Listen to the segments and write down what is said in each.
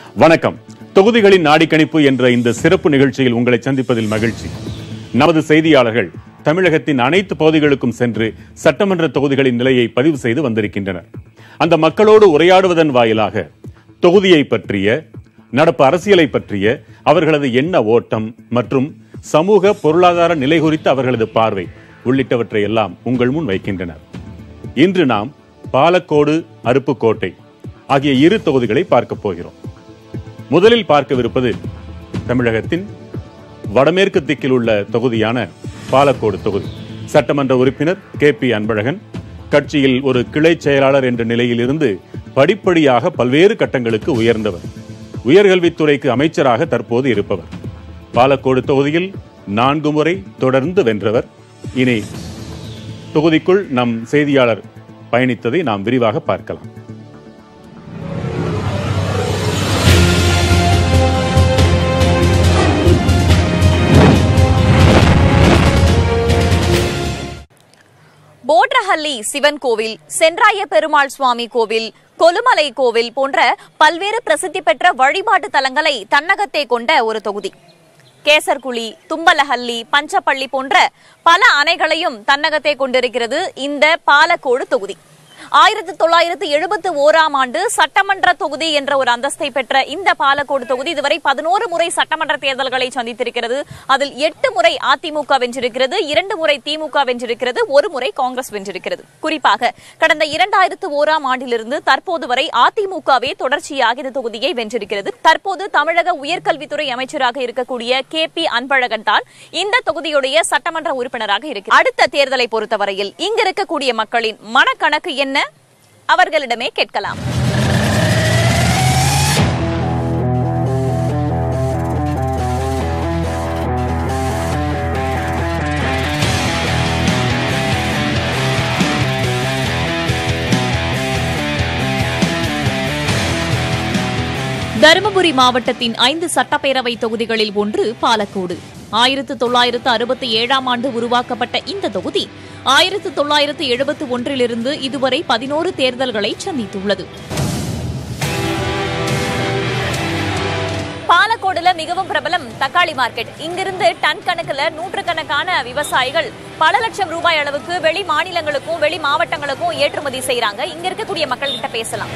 வணக்கம் தொகுதிகளின் நாடிக்கணிப்பு என்ற இந்த சிறப்பு நிகழ்ச்சியில் உங்களை சந்திப்பதில் மகிழ்ச்சி நமது செய்தியாளர்கள் தமிழகத்தின் அனைத்து பகுதிகளுக்கும் சென்று சட்டமன்ற தொகுதிகளின் நிலையை பதிவு செய்து வந்திருக்கின்றனர் அந்த மக்களோடு உரையாடுவதன் வாயிலாக தொகுதியை பற்றிய நடப்பு அரசியலை பற்றிய அவர்களது எண்ண ஓட்டம் மற்றும் சமூக பொருளாதார நிலை குறித்த அவர்களது பார்வை உள்ளிட்டவற்றை எல்லாம் உங்கள் முன் வைக்கின்றனர் இன்று நாம் பாலக்கோடு அருப்புக்கோட்டை ஆகிய இரு தொகுதிகளை பார்க்க போகிறோம் முதலில் பார்க்கவிருப்பது தமிழகத்தின் வடமேற்கு திக்கில் உள்ள தொகுதியான பாலக்கோடு தொகுதி சட்டமன்ற உறுப்பினர் கே பி அன்பழகன் கட்சியில் ஒரு கிளை செயலாளர் என்ற நிலையில் இருந்து படிப்படியாக பல்வேறு கட்டங்களுக்கு உயர்ந்தவர் உயர்கல்வித்துறைக்கு அமைச்சராக தற்போது இருப்பவர் பாலக்கோடு தொகுதியில் நான்கு முறை தொடர்ந்து வென்றவர் இனி தொகுதிக்குள் நம் செய்தியாளர் பயணித்ததை நாம் விரிவாக பார்க்கலாம் போட்ரஹள்ளி சிவன் கோவில் சென்றாய பெருமாள் சுவாமி கோவில் கொலுமலை கோவில் போன்ற பல்வேறு பிரசித்தி பெற்ற வழிபாட்டு தலங்களை தன்னகத்தே கொண்ட ஒரு தொகுதி கேசர்குழி தும்பலஹள்ளி பஞ்சப்பள்ளி போன்ற பல அணைகளையும் தன்னகத்தே கொண்டிருக்கிறது இந்த பாலக்கோடு தொகுதி ஆயிரத்தி தொள்ளாயிரத்து எழுபத்தி ஓராம் ஆண்டு சட்டமன்ற தொகுதி என்ற ஒரு அந்தஸ்தை பெற்ற இந்த பாலக்கோடு தொகுதி இதுவரை பதினோரு முறை சட்டமன்ற தேர்தல்களை சந்தித்திருக்கிறது அதில் எட்டு முறை அதிமுக வென்றிருக்கிறது இரண்டு முறை திமுக வென்றிருக்கிறது ஒரு முறை காங்கிரஸ் வென்றிருக்கிறது குறிப்பாக கடந்த இரண்டாயிரத்து ஓராம் ஆண்டிலிருந்து தற்போது வரை அதிமுகவே தொடர்ச்சியாக இந்த தொகுதியை வென்றிருக்கிறது தற்போது தமிழக உயர்கல்வித்துறை அமைச்சராக இருக்கக்கூடிய கே பி அன்பழகன் தான் இந்த தொகுதியுடைய சட்டமன்ற உறுப்பினராக இருக்கிறார் அடுத்த தேர்தலை பொறுத்தவரையில் இங்க இருக்கக்கூடிய மக்களின் மனக்கணக்கு என்ன அவர்களிடமே கேட்கலாம் தருமபுரி மாவட்டத்தின் ஐந்து சட்டப்பேரவை தொகுதிகளில் ஒன்று பாலக்கோடு ஆயிரத்து தொள்ளாயிரத்து அறுபத்தி ஏழாம் ஆண்டு உருவாக்கப்பட்ட இந்த தொகுதி ஆயிரத்து தொள்ளாயிரத்து எழுபத்து ஒன்றிலிருந்து இதுவரை பதினோரு தேர்தல்களை சந்தித்துள்ளது பாலக்கோடுல மிகவும் பிரபலம் தக்காளி மார்க்கெட் இங்கிருந்து டன் கணக்குல நூற்றுக்கணக்கான விவசாயிகள் பல லட்சம் ரூபாய் அளவுக்கு வெளி மாநிலங்களுக்கும் வெளி மாவட்டங்களுக்கும் ஏற்றுமதி செய்யறாங்க இங்க இருக்கக்கூடிய மக்கள் கிட்ட பேசலாம்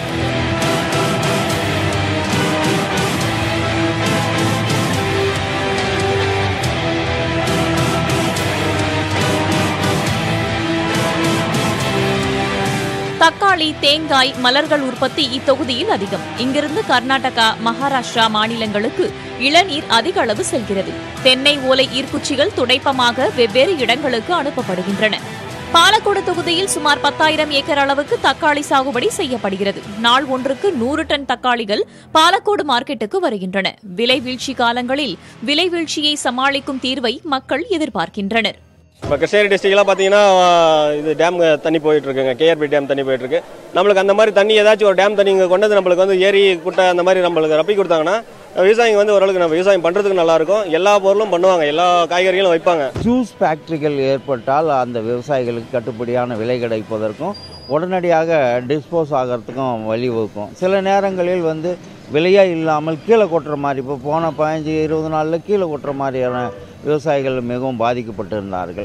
தக்காளி தேங்காய் மலர்கள் உற்பத்தி இத்தொகுதியில் அதிகம் இங்கிருந்து கர்நாடகா மகாராஷ்டிரா மாநிலங்களுக்கு இளநீர் அதிக அளவு செல்கிறது தென்னை ஓலை ஈர்க்குச்சிகள் துடைப்பமாக வெவ்வேறு இடங்களுக்கு அனுப்பப்படுகின்றன பாலக்கோடு தொகுதியில் சுமார் பத்தாயிரம் ஏக்கர் அளவுக்கு தக்காளி சாகுபடி செய்யப்படுகிறது நாள் ஒன்றுக்கு நூறு டன் தக்காளிகள் பாலக்கோடு மார்க்கெட்டுக்கு வருகின்றன விலை வீழ்ச்சி காலங்களில் விலை வீழ்ச்சியை சமாளிக்கும் தீர்வை மக்கள் எதிர்பார்க்கின்றனர் இப்போ கிருஷ்ணகிரி டிஸ்ட்ரிக்ட்லாம் பார்த்தீங்கன்னா இது டேம் தண்ணி போயிட்டு இருக்குங்க கேஆர்பி டேம் தண்ணி போயிட்டு இருக்கு நம்மளுக்கு அந்த மாதிரி தண்ணி ஏதாச்சும் ஒரு டேம் தண்ணி இங்கே கொண்டு வந்து நம்மளுக்கு வந்து ஏரி குட்டை அந்த மாதிரி நம்மளுக்கு ரப்பி கொடுத்தாங்கன்னா விவசாயிங்க வந்து ஓரளவுக்கு நம்ம விவசாயம் பண்ணுறதுக்கு நல்லா இருக்கும் எல்லா பொருளும் பண்ணுவாங்க எல்லா காய்கறிகளும் வைப்பாங்க ஜூஸ் ஃபேக்டரிகள் ஏற்பட்டால் அந்த விவசாயிகளுக்கு கட்டுப்படியான விலை கிடைப்பதற்கும் உடனடியாக டிஸ்போஸ் ஆகிறதுக்கும் வழிவகுக்கும் சில நேரங்களில் வந்து விலையே இல்லாமல் கீழே கொட்டுற மாதிரி இப்போ போன பதினஞ்சு இருபது நாளில் கீழே கொட்டுற மாதிரியான விவசாயிகள் மிகவும் பாதிக்கப்பட்டிருந்தார்கள்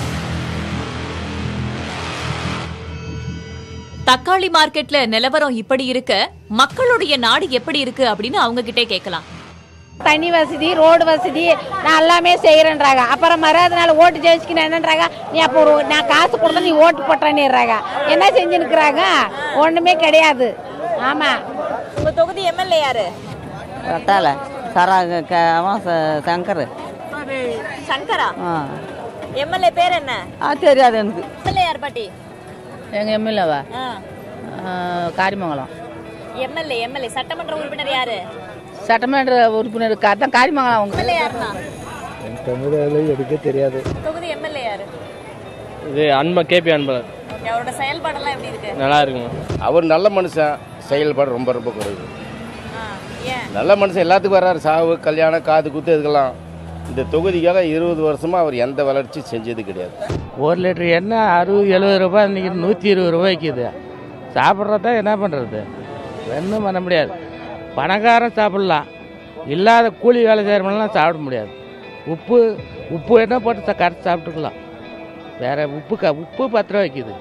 தக்காளி மார்க்கெட்ல நிலவரம் இப்படி இருக்க மக்களுடைய நாடு எப்படி இருக்கு அப்படின்னு அவங்க கிட்டே கேட்கலாம் தண்ணி வசதி ரோடு வசதி நான் எல்லாமே செய்கிறேன்றாங்க அப்புறம் மறாதனால ஓட்டு ஜெயிச்சுக்கணும் என்னன்றாங்க நீ அப்போ ஒரு நான் காசு கொடுத்தா நீ ஓட்டு போட்டேன்னுறாங்க என்ன செஞ்சு நிற்கிறாங்க ஒன்றுமே கிடையாது ஆமாம் உங்க தொகுதி எம்எல்ஏ யாரு ரத்தால சரா க- அவன் ச- சங்கர் சங்கரா ஆ எம்எல்ஏ பேர் என்ன ஆ தெரியாது எனக்கு எம்எல்ஏ யார் பாட்டி எங்கள் எம்எல்ஏவா காரிமங்கலம் எம்எல்ஏ எம்எல்ஏ சட்டமன்ற உறுப்பினர் யாரு சட்டமன்ற உறுப்பினர் அதான் காரிமங்கலம் அவங்க எம்எல்ஏ யாருன்னா எடுக்க தெரியாது தொகுதி எம்எல்ஏ யாரு இது அன்ப கேபி அன்பழகன் ஓகே அவரோட செயல்பாடெல்லாம் எப்படி இருக்கு நல்லா இருக்குங்க அவர் நல்ல மனுஷன் செயல்பாடு ரொம்ப ரொம்ப குறைவு ஆ, ஏன் நல்ல மனுஷன் எல்லாத்துக்கும் வர்றாரு சாவு கல்யாணம் காது குத்து இதுக்கெல்லாம் இந்த தொகுதிக்காக இருபது வருஷமா அவர் எந்த வளர்ச்சி செஞ்சது கிடையாது ஒரு லிட்டர் எண்ணெய் அறுபது எழுபது ரூபாய் இன்னைக்கு நூற்றி இருபது ரூபாய்க்கு இது சாப்பிட்றத என்ன பண்ணுறது ஒன்றும் பண்ண முடியாது பணக்காரன் சாப்பிடலாம் இல்லாத கூலி வேலை செய்கிறவங்களாம் சாப்பிட முடியாது உப்பு உப்பு என்ன போட்டு சா- கரைச்சி சாப்பிட்டுக்கலாம் வேற உப்பு க உப்பு பத்து ரூபா விற்கிது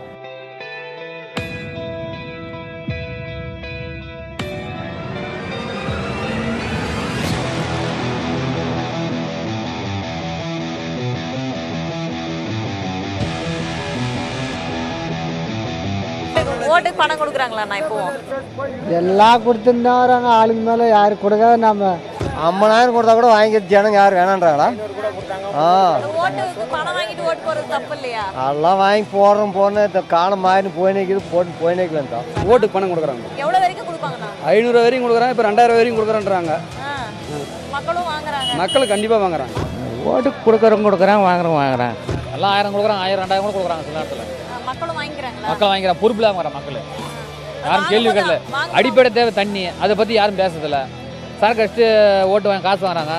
ஓட்டுக்கு பணம் கொடுக்குறாங்களா இப்போ எல்லாம் கொடுத்துருந்தா வராங்க ஆளுங்க மேலே யாரு கொடுக்காத நம்ம ஐம்பதாயிரம் கொடுத்தா கூட வாங்கிட்டு ஜனங்க யார் வேணான்றாங்களா ஆ ஓட்டுக்கு பணம் வாங்கிட்டு ஓட்டு போறது தப்பு இல்லையா அதெல்லாம் வாங்கி போடுறோம் போன இந்த காலம் மாறி போய் நிற்கிது போட்டு போய் நிற்கலாம் தான் ஓட்டுக்கு பணம் கொடுக்குறாங்க எவ்வளவு வரைக்கும் கொடுப்பாங்கண்ணா ஐநூறு வரையும் கொடுக்குறாங்க இப்போ ரெண்டாயிரம் வரையும் கொடுக்குறேன்றாங்க ஆ. மக்களும் வாங்குறாங்க மக்கள் கண்டிப்பாக வாங்குறாங்க ஓட்டுக்கு கொடுக்குறவங்க கொடுக்குறாங்க வாங்குறவங்க வாங்குறாங்க எல்லாம் ஆயிரம் கொடுக்குறாங்க ஆயிரம் ரெண்டாயிரம் கூட கொடுக்குறாங்க சில நேரத்தில் ஆ, மக்களும் வாங்கிக்கிறாங்களா மக்கள் வாங்கிக்கிற பொறுப்பில் வாங்குறாங்க மக்கள் யாரும் கேள்வி கேட்கல வாங்க- அடிப்படை தேவை தண்ணி அதை பற்றி யாரும் பேசுறதில்ல சரக்கு அடிச்சுட்டு ஓட்டு வாங்கி காசு வாங்குறாங்க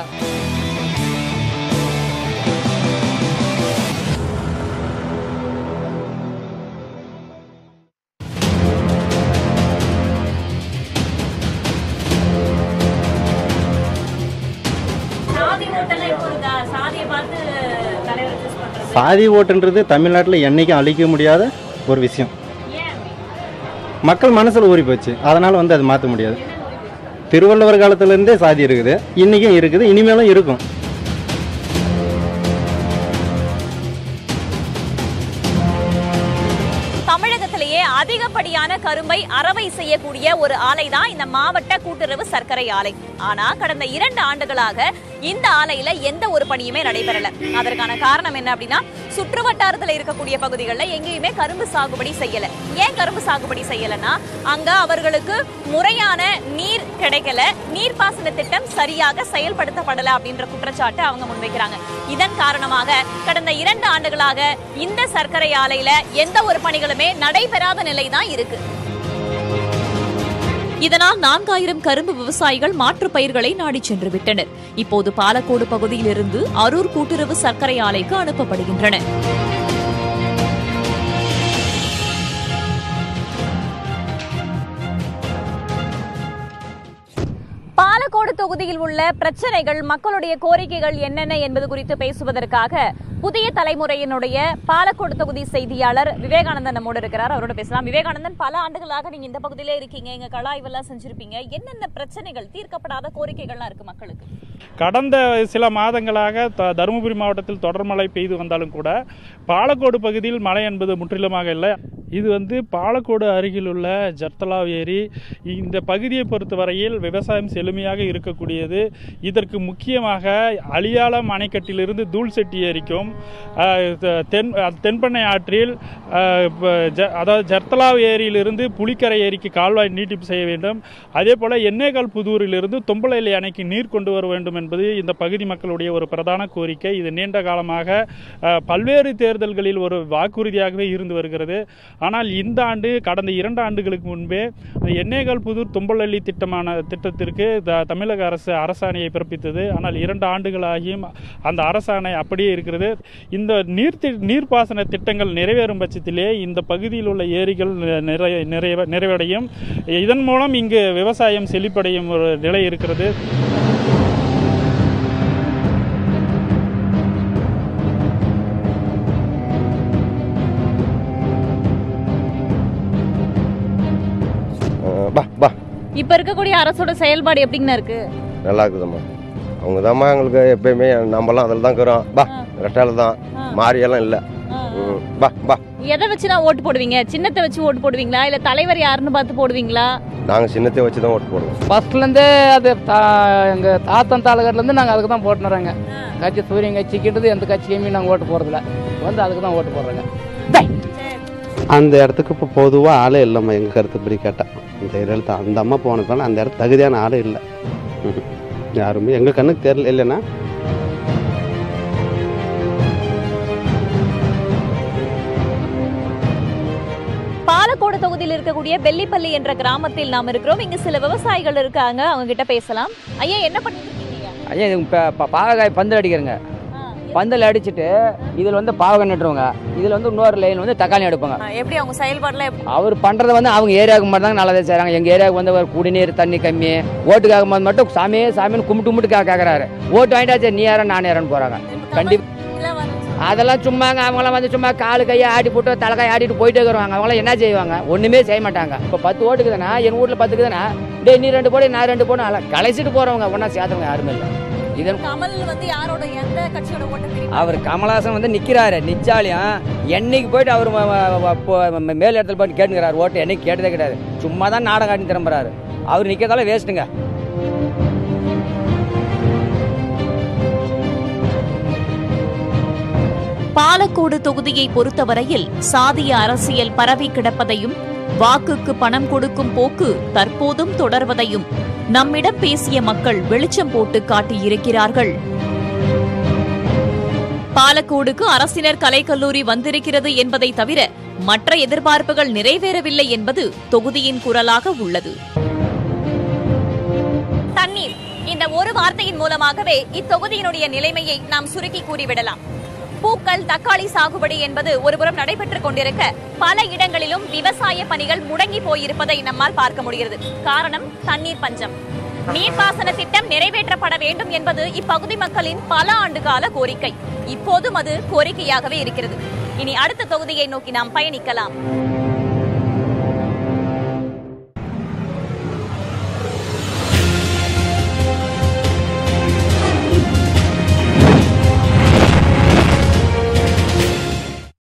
சாதி ஓட்டெல்லாம் இப்போ இருக்கா சாதியை பார்த்து தலைவர் சூஸ் பண்றது சாதி ஓட்டுன்றது தமிழ்நாட்டில் என்னைக்கும் அழிக்க முடியாத ஒரு விஷயம் மக்கள் மனசில் ஊறி போச்சு அதனால் வந்து அது மாற்ற முடியாது திருவள்ளுவர் காலத்துலேருந்தே சாதி இருக்குது இன்றைக்கும் இருக்குது இனிமேலும் இருக்கும் தமிழகத்திலேயே அதிகப்படியான கரும்பை அரவை செய்யக்கூடிய ஒரு ஆலை தான் இந்த மாவட்ட கூட்டுறவு சர்க்கரை ஆலை ஆனா கடந்த இரண்டு ஆண்டுகளாக இந்த ஆலையில எந்த ஒரு பணியுமே நடைபெறல அதற்கான காரணம் என்ன அப்படின்னா சுற்று வட்டாரத்துல இருக்கக்கூடிய பகுதிகளில் எங்கேயுமே கரும்பு சாகுபடி செய்யல ஏன் கரும்பு சாகுபடி செய்யலன்னா அங்க அவர்களுக்கு முறையான நீர் கிடைக்கல நீர்ப்பாசன திட்டம் சரியாக செயல்படுத்தப்படல அப்படின்ற குற்றச்சாட்டு அவங்க முன்வைக்கிறாங்க இதன் காரணமாக கடந்த இரண்டு ஆண்டுகளாக இந்த சர்க்கரை ஆலையில எந்த ஒரு பணிகளுமே நடைபெறாத நிலை தான் இருக்கு இதனால் நான்காயிரம் கரும்பு விவசாயிகள் மாற்றுப் பயிர்களை நாடிச் சென்று விட்டனர் இப்போது பாலக்கோடு பகுதியிலிருந்து அரூர் கூட்டுறவு சர்க்கரை ஆலைக்கு அனுப்பப்படுகின்றன பாலக்கோடு தொகுதியில் உள்ள பிரச்சனைகள் மக்களுடைய கோரிக்கைகள் என்னென்ன என்பது குறித்து பேசுவதற்காக புதிய தலைமுறையினுடைய பாலக்கோடு தொகுதி செய்தியாளர் விவேகானந்தன் நம்மோடு இருக்கிறார் அவரோட பேசலாம் விவேகானந்தன் பல ஆண்டுகளாக நீங்க இந்த பகுதியிலே இருக்கீங்க இங்க கலாய்வெல்லாம் செஞ்சிருப்பீங்க என்னென்ன பிரச்சனைகள் தீர்க்கப்படாத கோரிக்கைகள்லாம் இருக்கு மக்களுக்கு கடந்த சில மாதங்களாக த- தருமபுரி மாவட்டத்தில் தொடர் மழை பெய்து வந்தாலும் கூட பாலக்கோடு பகுதியில் மழை என்பது முற்றிலுமாக இல்லை இது வந்து பாலக்கோடு அருகில் உள்ள ஜர்த்தலா ஏரி இந்த பகுதியை பொறுத்தவரையில் விவசாயம் செழுமையாக இருக்கக்கூடியது இதற்கு முக்கியமாக அலியாலம் அணைக்கட்டிலிருந்து தூள் செட்டி ஏரிக்கும் அஹ், த- தென் அஹ், தென்பெண்ணை ஆற்றில் அஹ், ப- ஜ- அதாவது ஜர்த்தலா ஏரியிலிருந்து புலிக்கரை ஏரிக்கு கால்வாய் நீட்டிப்பு செய்ய வேண்டும் அதே போல எண்ணேகால் புதூரிலிருந்து தொம்பளையிலை அணைக்கு நீர் கொண்டு வர வேண்டும் என்பது இந்த பகுதி மக்களுடைய ஒரு பிரதான கோரிக்கை இது நீண்ட காலமாக அஹ், பல்வேறு தேர்தல்களில் ஒரு வாக்குறுதியாகவே இருந்து வருகிறது ஆனால் இந்த ஆண்டு கடந்த இரண்டு ஆண்டுகளுக்கு முன்பே அந்த எண்ணேகால் புதூர் தொம்பளள்ளி திட்டமான திட்டத்திற்கு த- தமிழக அரசு அரசாணையை பிறப்பித்தது ஆனால் இரண்டு ஆண்டுகளாகியும் அந்த அரசாணை அப்படியே இருக்கிறது இந்த நீர் தி- நீர்ப்பாசன திட்டங்கள் நிறைவேறும் பட்சத்திலே இந்த பகுதியில் உள்ள ஏரிகள் நிறைய நிறைவ நிறைவடையும் இதன் மூலம் இங்கு விவசாயம் செழிப்படையும் ஒரு நிலை இருக்கிறது பா பா இப்ப இருக்கக்கூடிய அரசோட செயல்பாடு எப்படிங்கண்ணா இருக்கு நல்லா இருக்குதும்மா அவங்க தான்மா எங்களுக்கு எப்பயுமே நம்மலாம் அதில் தான் இருக்கிறோம் பா ரெட்டால தான் மாறியெல்லாம் இல்லை ம், பா பா எதை வச்சு நான் ஓட்டு போடுவீங்க சின்னத்தை வச்சு ஓட்டு போடுவீங்களா இல்ல தலைவர் யாருன்னு பார்த்து போடுவீங்களா நாங்கள் சின்னத்தை வச்சு தான் ஓட்டு போடுவோம் ஃபர்ஸ்ட்லேருந்தே அது தா எங்கள் தாத்தன் தாலுகாட்டிலேருந்து நாங்கள் அதுக்கு தான் போட்டுறோங்க கட்சி சூரியன் கட்சிக்கிட்டது எந்த கட்சியுமே நாங்கள் ஓட்டு போடுறதில்ல வந்து அதுக்கு தான் ஓட்டு போடுறோங்க அந்த இடத்துக்கு இப்போ பொதுவாக ஆளே இல்லைம்மா எங்கள் கருத்துப்படி கேட்டால் இந்த ஏரியாவில் அந்த அம்மா போனதால அந்த இடத்து தகுதியான ஆளே இல்லை ம்ஹும். யாருமே எங்கள் கண்ணுக்கு தெரியல இல்லைன்னா பாலக்கோடு தொகுதியில் இருக்கக்கூடிய வெள்ளிப்பள்ளி என்ற கிராமத்தில் நாம் இருக்கிறோம் இங்க சில விவசாயிகள் இருக்காங்க அவங்க கிட்ட பேசலாம் ஐயா என்ன பண்ணிட்டு இருக்கீங்க ஐயா இது இப்போ பாவக்காய் பந்தல் அடிக்கிறேங்க பந்தல் அடிச்சுட்டு இதில் வந்து பாவகம் நட்டுருவாங்க இதில் வந்து இன்னொரு லைன் வந்து தக்காளி எடுப்பாங்க எப்படி அவங்க செயல்பாடுல அவர் பண்ணுறது வந்து அவங்க ஏரியாவுக்கு மட்டும் தான் நல்லதே செய்கிறாங்க எங்கள் ஏரியாவுக்கு வந்து ஒரு குடிநீர் தண்ணி கம்மி ஓட்டுக்காக போது மட்டும் சாமியே சாமின்னு கும்பிட்டு கும்பிட்டு கே- கேட்குறாரு ஓட்டு வாங்கிட்டாச்சு நீ யாரும் நான் யாரன்னு போகிறாங்க கண்டிப்பாக அதெல்லாம் சும்மாங்க அவங்களாம் வந்து சும்மா காலு கையை ஆட்டி போட்டு தலைக்காய் ஆட்டிட்டு போயிட்டே இருக்கிறாங்க அவங்களாம் என்ன செய்வாங்க ஒன்றுமே செய்ய மாட்டாங்க இப்போ பத்து ஓட்டுக்குதுன்னா என் வீட்டில் பத்துக்குதுன்னா டேய் நீ ரெண்டு போடு நான் ரெண்டு போடு அதெல்லாம் கலைச்சிட்டு போகிறவங்க ஒன்றா சேர்த்தவங்க யாருமே இல்லை இதன் கமல் வந்து யாரோட எந்த கட்சியோட ஓட்டு பிரிவு அவர் கமலஹாசன் வந்து நிற்கிறாரு நிச்சாலியும் என்னைக்கு போயிட்டு அவர் ம- ம- ம- போ- ம- மேல் இடத்துல போயிட்டு கேட்டுக்கிறாரு ஓட்டு என்னைக்கு கேட்டதே கிடையாது சும்மா தான் நாடகம் காட்டி திரும்புறாரு அவர் நிற்கிறதால வேஸ்ட்டுங்க பாலக்கோடு தொகுதியை பொறுத்தவரையில் சாதிய அரசியல் பரவி கிடப்பதையும் வாக்குக்கு பணம் கொடுக்கும் போக்கு தற்போதும் தொடர்வதையும் நம்மிடம் பேசிய மக்கள் வெளிச்சம் போட்டு காட்டியிருக்கிறார்கள் பாலக்கோடுக்கு அரசினர் கலைக்கல்லூரி வந்திருக்கிறது என்பதை தவிர மற்ற எதிர்பார்ப்புகள் நிறைவேறவில்லை என்பது தொகுதியின் குரலாக உள்ளது தண்ணீர் இந்த ஒரு வார்த்தையின் மூலமாகவே இத்தொகுதியினுடைய நிலைமையை நாம் சுருக்கி கூறிவிடலாம் பூக்கள் தக்காளி சாகுபடி என்பது ஒருபுறம் நடைபெற்றுக் கொண்டிருக்க பல இடங்களிலும் விவசாய பணிகள் முடங்கி போயிருப்பதை நம்மால் பார்க்க முடிகிறது காரணம் தண்ணீர் பஞ்சம் நீர்ப்பாசன திட்டம் நிறைவேற்றப்பட வேண்டும் என்பது இப்பகுதி மக்களின் பல ஆண்டுகால கோரிக்கை இப்போதும் அது கோரிக்கையாகவே இருக்கிறது இனி அடுத்த தொகுதியை நோக்கி நாம் பயணிக்கலாம்